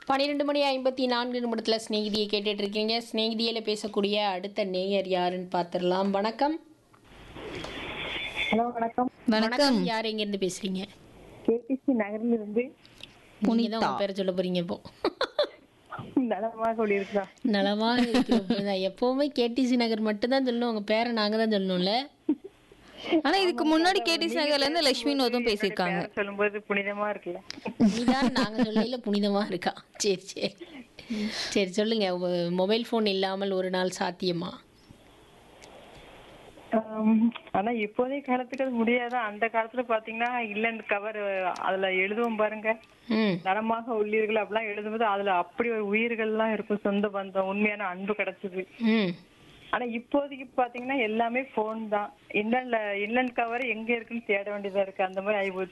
பன்னிரெண்டு மணி ஐம்பத்தி நான்கு நிமிடத்தில் ஸ்நேகிதியை கேட்டுட்டு இருக்கீங்க ஸ்நேகிதியில் பேசக்கூடிய அடுத்த நேயர் யாருன்னு பார்த்துடலாம் வணக்கம் ஹலோ வணக்கம் வணக்கம் யார் எங்கேருந்து பேசுறீங்க கேபிசி நகரில் இருந்து நீங்க தான் உங்க பேரை சொல்ல போறீங்க இப்போ நலமாக சொல்லியிருக்கிறோம் நலமா இருக்கிறோம் எப்பவுமே கேடிசி நகர் மட்டும் தான் சொல்லணும் உங்க பேரை நாங்க தான் சொல்லணும்ல ஆனா இதுக்கு முன்னாடி கேடிசி நகர்ல இருந்து லட்சுமி நோதும் பேசியிருக்காங்க பேரை சொல்லும்போது புனிதமா இருக்குல்ல நீதான் நாங்க சொல்லையில புனிதமா இருக்கா சரி சரி சரி சொல்லுங்க உங்க மொபைல் ஃபோன் இல்லாமல் ஒரு நாள் சாத்தியமா ஆம், ஆனா இப்போதைய காலத்துக்கு அது முடியாது அந்த காலத்துல பாத்தீங்கன்னா இல்லன்னு கவர் அதுல எழுதுவோம் பாருங்க ம் நலமாக உள்ளீர்கள் அப்படிலாம் எழுதும்போது அதுல அப்படி ஒரு உயிர்கள்லாம் இருக்கும் சொந்த பந்தம் உண்மையான அன்பு கிடைச்சது ம் ஆனா இப்போதைக்கு பாத்தீங்கன்னா எல்லாமே போன் தான் இன்னல்ல இன்னன் கவர் எங்க இருக்குன்னு தேட வேண்டியதா இருக்கு அந்த மாதிரி ஆகி